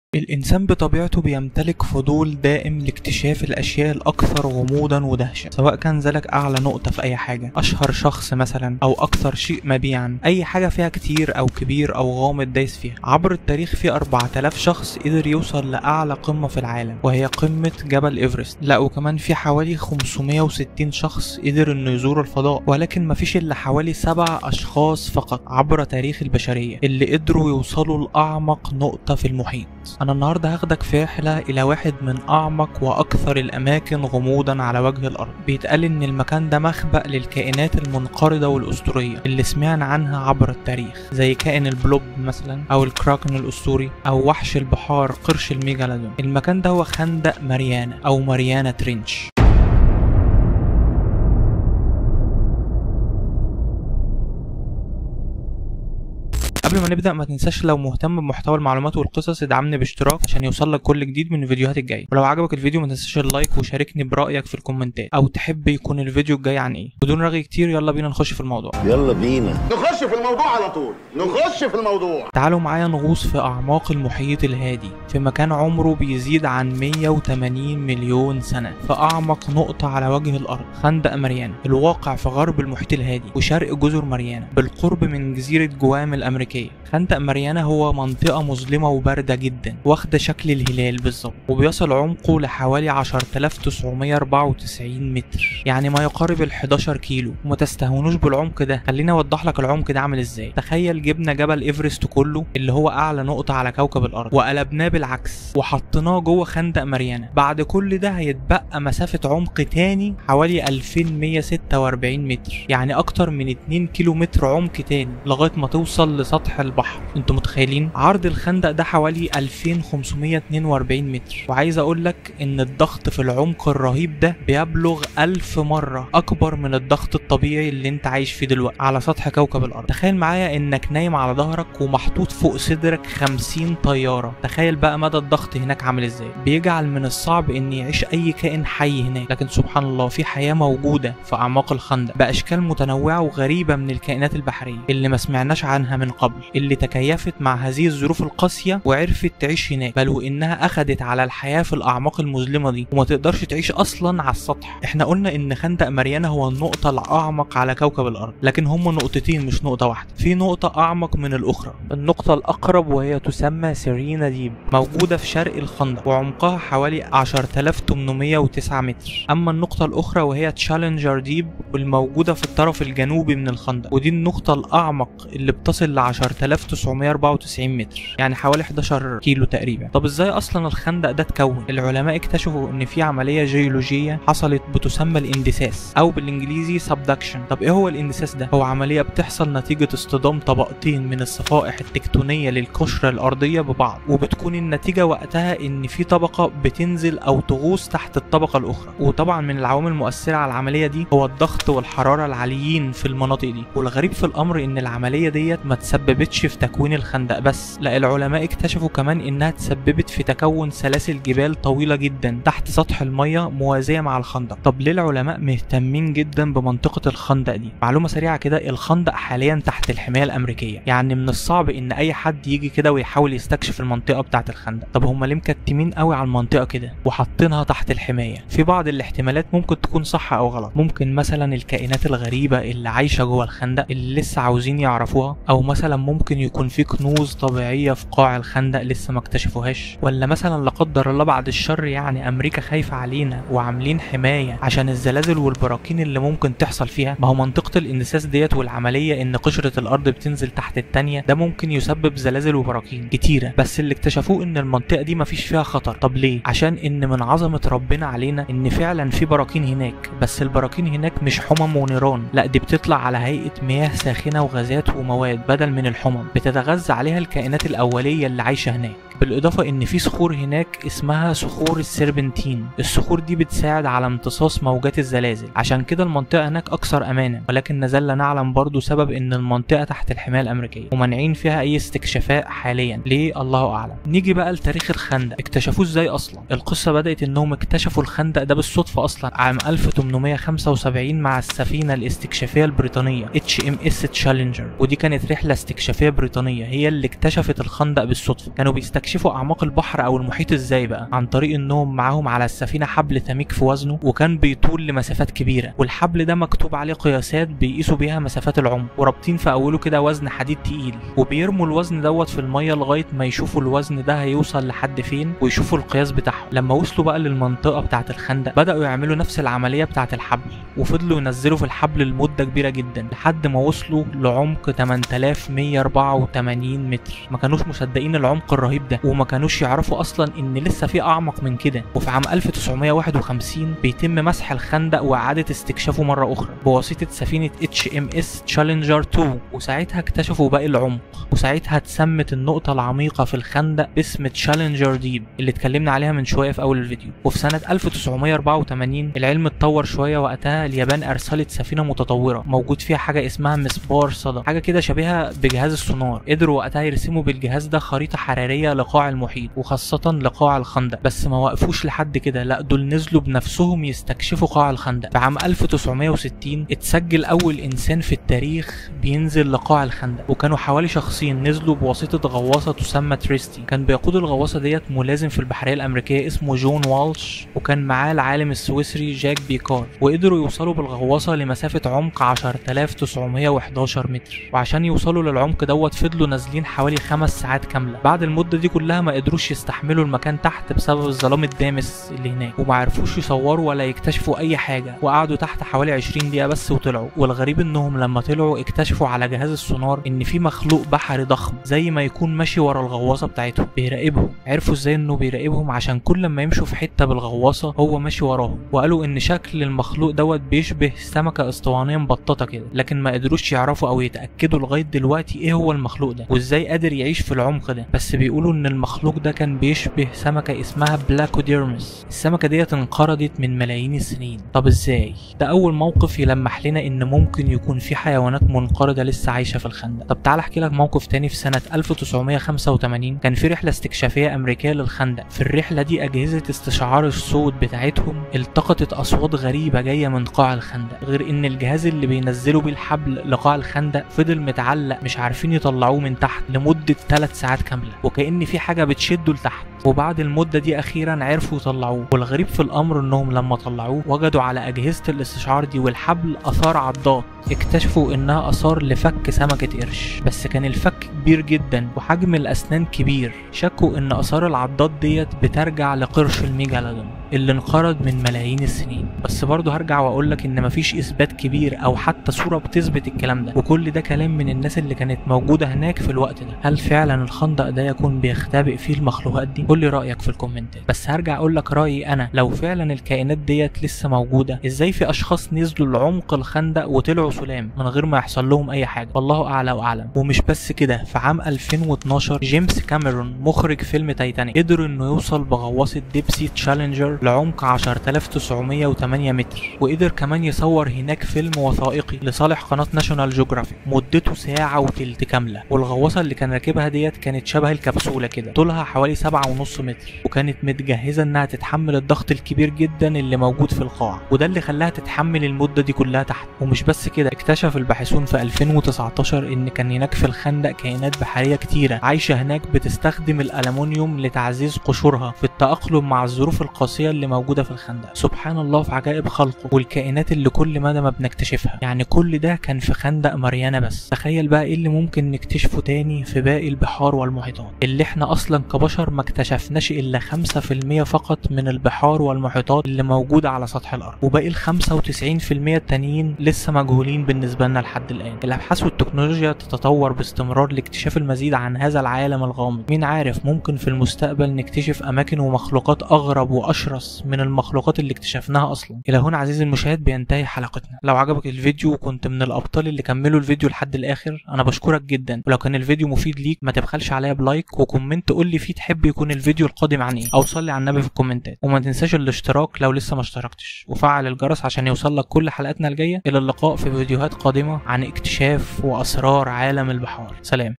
الإنسان بطبيعته بيمتلك فضول دائم لاكتشاف الأشياء الأكثر غموضا ودهشة سواء كان ذلك أعلى نقطة في أي حاجة أشهر شخص مثلا أو أكثر شيء مبيعا أي حاجة فيها كتير أو كبير أو غامض دايس فيها عبر التاريخ في 4000 شخص قدر يوصل لأعلى قمة في العالم وهي قمة جبل إيفرست لا وكمان في حوالي 560 شخص قدر إنه يزور الفضاء ولكن مفيش إلا حوالي سبع أشخاص فقط عبر تاريخ البشرية اللي قدروا يوصلوا لأعمق نقطة في المحيط أنا النهاردة هاخدك في رحلة إلى واحد من أعمق وأكثر الأماكن غموضا على وجه الأرض بيتقال إن المكان ده مخبأ للكائنات المنقرضة والأسطورية اللي سمعنا عنها عبر التاريخ زي كائن البلوب مثلا أو الكراكن الأسطوري أو وحش البحار قرش الميجالودون المكان ده هو خندق ماريانا أو ماريانا ترينش قبل ما نبدا ما تنساش لو مهتم بمحتوى المعلومات والقصص ادعمني باشتراك عشان يوصلك كل جديد من الفيديوهات الجايه ولو عجبك الفيديو ما تنساش اللايك وشاركني برايك في الكومنتات او تحب يكون الفيديو الجاي عن ايه بدون رغي كتير يلا بينا نخش في الموضوع يلا بينا نخش في الموضوع على طول نخش في الموضوع تعالوا معايا نغوص في أعماق المحيط الهادي في مكان عمره بيزيد عن 180 مليون سنة في أعمق نقطة على وجه الأرض خندق ماريانا الواقع في غرب المحيط الهادي وشرق جزر ماريانا بالقرب من جزيرة جوام الأمريكية خندق ماريانا هو منطقة مظلمة وباردة جدا واخدة شكل الهلال بالظبط وبيصل عمقه لحوالي 10994 متر يعني ما يقارب ال 11 كيلو وما تستهونوش بالعمق ده خليني اوضح لك العمق ده عامل ازاي تخيل جبنا جبل ايفرست كله اللي هو اعلى نقطة على كوكب الارض وقلبناه بالعكس وحطيناه جوه خندق ماريانا بعد كل ده هيتبقى مسافة عمق تاني حوالي 2146 متر يعني اكتر من 2 كيلو متر عمق تاني لغاية ما توصل لسطح البحر انتوا متخيلين عرض الخندق ده حوالي 2542 متر وعايز اقول لك ان الضغط في العمق الرهيب ده بيبلغ 1000 مرة اكبر من الضغط الطبيعي اللي انت عايش فيه دلوقتي على سطح كوكب الارض تخيل معايا انك نايم على ظهرك ومحطوط فوق صدرك 50 طيارة تخيل بقى مدى الضغط هناك عامل ازاي بيجعل من الصعب ان يعيش اي كائن حي هناك لكن سبحان الله في حياة موجودة في اعماق الخندق باشكال متنوعة وغريبة من الكائنات البحرية اللي ما سمعناش عنها من قبل اللي تكيفت مع هذه الظروف القاسية وعرفت تعيش هناك بل وانها اخدت على الحياة في الاعماق المظلمة دي وما تقدرش تعيش اصلا على السطح احنا قلنا ان خندق ماريانا هو النقطة الاعمق على كوكب الارض لكن هم نقطتين مش نقطة واحدة في نقطة اعمق من الاخرى النقطة الاقرب وهي تسمى سيرينا ديب موجودة في شرق الخندق وعمقها حوالي 10809 متر اما النقطة الاخرى وهي تشالنجر ديب والموجودة في الطرف الجنوبي من الخندق ودي النقطة الاعمق اللي بتصل ل 10994 متر يعني حوالي 11 كيلو تقريبا طب ازاي اصلا الخندق ده اتكون العلماء اكتشفوا ان في عمليه جيولوجيه حصلت بتسمى الاندساس او بالانجليزي سبدكشن طب ايه هو الاندساس ده هو عمليه بتحصل نتيجه اصطدام طبقتين من الصفائح التكتونيه للقشره الارضيه ببعض وبتكون النتيجه وقتها ان في طبقه بتنزل او تغوص تحت الطبقه الاخرى وطبعا من العوامل المؤثره على العمليه دي هو الضغط والحراره العاليين في المناطق دي والغريب في الامر ان العمليه ديت ما تسببتش في تكوين الخندق بس لا العلماء اكتشفوا كمان انها تسببت في تكون سلاسل جبال طويله جدا تحت سطح الميه موازيه مع الخندق طب ليه العلماء مهتمين جدا بمنطقه الخندق دي معلومه سريعه كده الخندق حاليا تحت الحمايه الامريكيه يعني من الصعب ان اي حد يجي كده ويحاول يستكشف المنطقه بتاعه الخندق طب هم ليه مكتمين قوي على المنطقه كده وحاطينها تحت الحمايه في بعض الاحتمالات ممكن تكون صح او غلط ممكن مثلا الكائنات الغريبه اللي عايشه جوه الخندق اللي لسه عاوزين يعرفوها او مثلا ممكن يكون في كنوز طبيعيه في قاع الخندق لسه ما اكتشفوهاش ولا مثلا لا قدر الله بعد الشر يعني امريكا خايفه علينا وعاملين حمايه عشان الزلازل والبراكين اللي ممكن تحصل فيها ما هو منطقه الاندساس ديت والعمليه ان قشره الارض بتنزل تحت التانية ده ممكن يسبب زلازل وبراكين كتيره بس اللي اكتشفوه ان المنطقه دي مفيش فيها خطر طب ليه عشان ان من عظمه ربنا علينا ان فعلا في براكين هناك بس البراكين هناك مش حمم ونيران لا دي بتطلع على هيئه مياه ساخنه وغازات ومواد بدل من الحمم بتتغذى عليها الكائنات الأولية اللي عايشة هناك بالإضافة إن في صخور هناك اسمها صخور السربنتين الصخور دي بتساعد على امتصاص موجات الزلازل عشان كده المنطقة هناك أكثر أمانا ولكن نزلنا نعلم برضو سبب إن المنطقة تحت الحماية الأمريكية ومانعين فيها أي استكشافات حاليا ليه الله أعلم نيجي بقى لتاريخ الخندق اكتشفوه إزاي أصلا القصة بدأت إنهم اكتشفوا الخندق ده بالصدفة أصلا عام 1875 مع السفينة الاستكشافية البريطانية اتش ام اس تشالنجر ودي كانت رحلة استكشافية بريطانية هي اللي اكتشفت الخندق بالصدفة كانوا بيستكشفوا يستكشفوا اعماق البحر او المحيط ازاي بقى عن طريق انهم معاهم على السفينه حبل تميك في وزنه وكان بيطول لمسافات كبيره والحبل ده مكتوب عليه قياسات بيقيسوا بيها مسافات العمق ورابطين في اوله كده وزن حديد تقيل وبيرموا الوزن دوت في الميه لغايه ما يشوفوا الوزن ده هيوصل لحد فين ويشوفوا القياس بتاعهم لما وصلوا بقى للمنطقه بتاعه الخندق بداوا يعملوا نفس العمليه بتاعه الحبل وفضلوا ينزلوا في الحبل لمده كبيره جدا لحد ما وصلوا لعمق 8184 متر ما كانوش مصدقين العمق الرهيب ده وما كانوش يعرفوا اصلا ان لسه في اعمق من كده وفي عام 1951 بيتم مسح الخندق واعاده استكشافه مره اخرى بواسطه سفينه اتش ام اس تشالنجر 2 وساعتها اكتشفوا باقي العمق وساعتها اتسمت النقطه العميقه في الخندق باسم تشالنجر ديب اللي اتكلمنا عليها من شويه في اول الفيديو وفي سنه 1984 العلم اتطور شويه وقتها اليابان ارسلت سفينه متطوره موجود فيها حاجه اسمها مسبار صدى حاجه كده شبيهه بجهاز السونار قدروا وقتها يرسموا بالجهاز ده خريطه حراريه لقاع المحيط وخاصه لقاع الخندق بس ما وقفوش لحد كده لا دول نزلوا بنفسهم يستكشفوا قاع الخندق في عام 1960 اتسجل اول انسان في التاريخ بينزل لقاع الخندق وكانوا حوالي شخصين نزلوا بواسطه غواصه تسمى تريستي كان بيقود الغواصه ديت ملازم في البحريه الامريكيه اسمه جون والش وكان معاه العالم السويسري جاك بيكار وقدروا يوصلوا بالغواصه لمسافه عمق 10911 متر وعشان يوصلوا للعمق دوت فضلوا نازلين حوالي خمس ساعات كامله بعد المده دي كلها ما قدروش يستحملوا المكان تحت بسبب الظلام الدامس اللي هناك وما عرفوش يصوروا ولا يكتشفوا اي حاجه وقعدوا تحت حوالي 20 دقيقه بس وطلعوا والغريب انهم لما طلعوا اكتشفوا على جهاز السونار ان في مخلوق بحري ضخم زي ما يكون ماشي ورا الغواصه بتاعتهم بيراقبهم عرفوا ازاي انه بيراقبهم عشان كل ما يمشوا في حته بالغواصه هو ماشي وراهم وقالوا ان شكل المخلوق دوت بيشبه سمكه اسطوانيه مبططه كده لكن ما قدروش يعرفوا او يتاكدوا لغايه دلوقتي ايه هو المخلوق ده وازاي قادر يعيش في العمق ده بس بيقولوا ان المخلوق ده كان بيشبه سمكه اسمها بلاكوديرمس السمكه ديت انقرضت من ملايين السنين طب ازاي ده اول موقف يلمح لنا ان ممكن يكون في حيوانات منقرضه لسه عايشه في الخندق طب تعال احكي لك موقف تاني في سنه 1985 كان في رحله استكشافيه امريكيه للخندق في الرحله دي اجهزه استشعار الصوت بتاعتهم التقطت اصوات غريبه جايه من قاع الخندق غير ان الجهاز اللي بينزلوا بيه الحبل لقاع الخندق فضل متعلق مش عارفين يطلعوه من تحت لمده 3 ساعات كامله وكأن في حاجه بتشده لتحت وبعد المدة دي أخيرا عرفوا يطلعوه والغريب في الأمر إنهم لما طلعوه وجدوا على أجهزة الاستشعار دي والحبل آثار عضات اكتشفوا إنها آثار لفك سمكة قرش بس كان الفك كبير جدا وحجم الأسنان كبير شكوا إن آثار العضات ديت بترجع لقرش الميجالودون اللي انقرض من ملايين السنين بس برضه هرجع واقول لك ان مفيش اثبات كبير او حتى صوره بتثبت الكلام ده وكل ده كلام من الناس اللي كانت موجوده هناك في الوقت ده هل فعلا الخندق ده يكون بيختبئ فيه المخلوقات دي قول لي رايك في الكومنتات بس هرجع اقول لك رايي انا لو فعلا الكائنات ديت لسه موجوده ازاي في اشخاص نزلوا لعمق الخندق وطلعوا سلام من غير ما يحصل لهم اي حاجه والله اعلى واعلم ومش بس كده في عام 2012 جيمس كاميرون مخرج فيلم تايتانيك قدر انه يوصل بغواصه ديبسي تشالنجر لعمق 10908 متر وقدر كمان يصور هناك فيلم وثائقي لصالح قناة ناشونال جيوغرافيك مدته ساعة وتلت كاملة والغواصة اللي كان راكبها ديت كانت شبه الكبسولة كده طولها حوالي سبعة ونص متر وكانت متجهزة انها تتحمل الضغط الكبير جدا اللي موجود في القاع وده اللي خلاها تتحمل المدة دي كلها تحت ومش بس كده اكتشف الباحثون في 2019 ان كان هناك في الخندق كائنات بحرية كتيرة عايشة هناك بتستخدم الألمونيوم لتعزيز قشورها في التأقلم مع الظروف القاسية اللي موجودة في الخندق سبحان الله في عجائب خلقه والكائنات اللي كل مدى ما بنكتشفها يعني كل ده كان في خندق ماريانا بس تخيل بقى ايه اللي ممكن نكتشفه تاني في باقي البحار والمحيطات اللي احنا اصلا كبشر ما اكتشفناش الا 5% فقط من البحار والمحيطات اللي موجودة على سطح الارض وباقي ال 95% التانيين لسه مجهولين بالنسبة لنا لحد الان الابحاث والتكنولوجيا تتطور باستمرار لاكتشاف المزيد عن هذا العالم الغامض مين عارف ممكن في المستقبل نكتشف اماكن ومخلوقات اغرب واشرس من المخلوقات اللي اكتشفناها اصلا الى هنا عزيزي المشاهد بينتهي حلقتنا لو عجبك الفيديو وكنت من الابطال اللي كملوا الفيديو لحد الاخر انا بشكرك جدا ولو كان الفيديو مفيد ليك ما تبخلش عليا بلايك وكومنت قول لي فيه تحب يكون الفيديو القادم عن ايه او صلي على النبي في الكومنتات وما تنساش الاشتراك لو لسه ما اشتركتش وفعل الجرس عشان يوصل لك كل حلقاتنا الجايه الى اللقاء في فيديوهات قادمه عن اكتشاف واسرار عالم البحار سلام